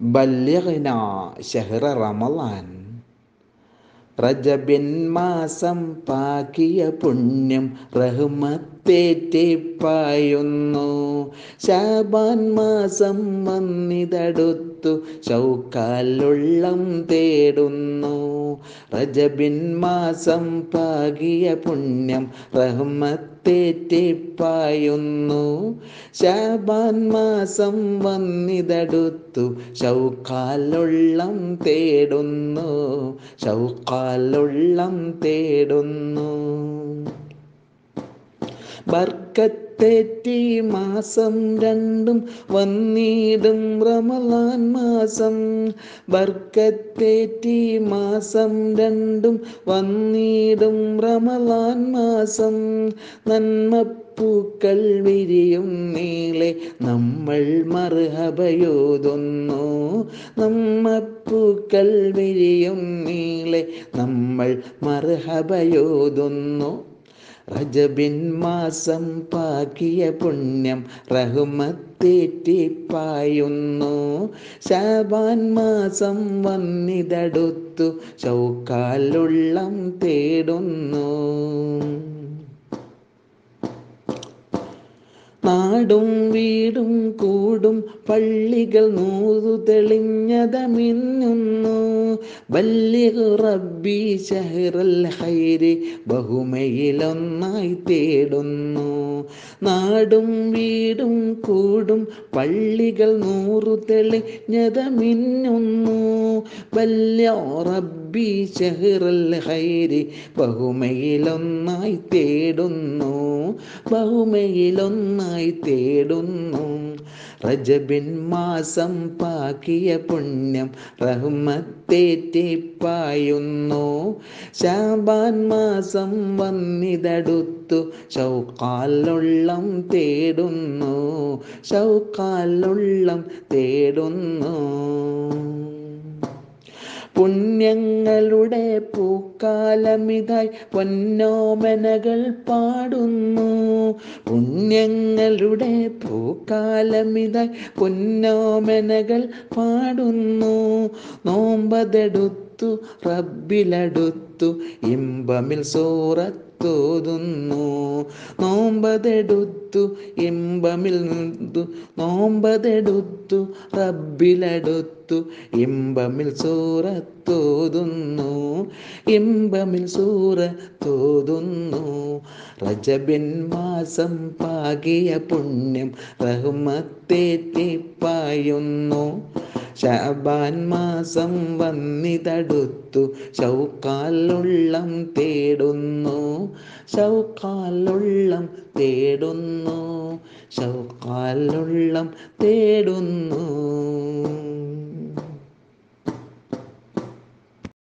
ബല്യഗ്ന ഷഹ്റ റമളാൻ റജബിൻ മാസം പാകിയ പുണ്യം റഹ്മത്തേറ്റിപ്പായുന്നു ശാബാൻ മാസം വന്നിതടുത്തു ശൗക്കാലുള്ളം തേടുന്നു റജബിൻ മാസം പാകിയ പുണ്യം റഹ്മത്തേറ്റിപ്പായുന്നു ശാബാൻ മാസം വന്നിതടുത്തു ശൗക്കാലുള്ളം തേടുന്നു ശൗക്കാലുള്ളം തേടുന്നു ബർക്കത്തേറ്റി മാസം രണ്ടും വന്നിടും റമലാൻ മാസം ബർക്കത്തേറ്റി മാസം രണ്ടും വന്നിടും റമലാൻ മാസം നന്മപ്പൂക്കൾ വിരിയും നീളെ നമ്മൾ മർഹബയോതുന്നു നമ്മപ്പൂക്കൾ വിരിയും നീളെ നമ്മൾ മർഹബയോതുന്നു റജബിൻ മാസം പാകിയ പുണ്യം റഹ്മത്തേറ്റിപ്പായുന്നു ശാബാൻ മാസം വന്നിതടുത്തു ചൗക്കാലുള്ളം തേടുന്നു നാടും വീടും കൂടും പള്ളികൾ നൂറു തെളിഞ്ഞതമിന്നുന്നു ബല്ലിഗു റബ്ബി ഷഹ്റൽ ഹൈരി ബഹുമയിലൊന്നായി തേടുന്നു നാടും വീടും കൂടും പള്ളികൾ നൂറു തെളിഞ്ഞതമിന്നുന്നു ബല്യ റബ്ബി ഷഹ്റൽ ഹൈരി ബഹുമയിലൊന്നായി തേടുന്നു ബഹുമയിലൊന്നായി തേടുന്നു റജബിൻ മാസം പാകിയ പുണ്യം റഹ്മത്തേറ്റിപ്പായുന്നു ശാബാൻ മാസം വന്നിതടുത്തു ശൗക്കാലുള്ളം തേടുന്നു ശൗക്കാലുള്ളം തേടുന്നു പുണ്യങ്ങളുടെ പൂക്കാലമിതായി പൊന്നോമനകൾ പാടുന്നു പുണ്യങ്ങളുടെ പൂക്കാലമിതായി പൊന്നോമനകൾ പാടുന്നു നോമ്പതെടുത്തു റബ്ബിലടുത്തു ഇമ്പമിൽ സൂറത്തോതുന്നു നോമ്പതെടുത്തു ഇമ്പമിൽ നിന്നു നോമ്പതെടുത്തു റബ്ബിലടുത്തു ഇമ്പമിൽ സൂറത്തോതുന്നു ഇമ്പമിൽ സൂറത്തോതുന്നു റജബിൻ മാസം പാകിയ പുണ്യം റഹ്മത്തേറ്റിപ്പായുന്നു ശാബാൻ മാസം വന്നിതടുത്തു ശൗക്കാലുള്ളം തേടുന്നു ശൗക്കാലുള്ളം തേടുന്നു ശൗക്കാലുള്ളം തേടുന്നു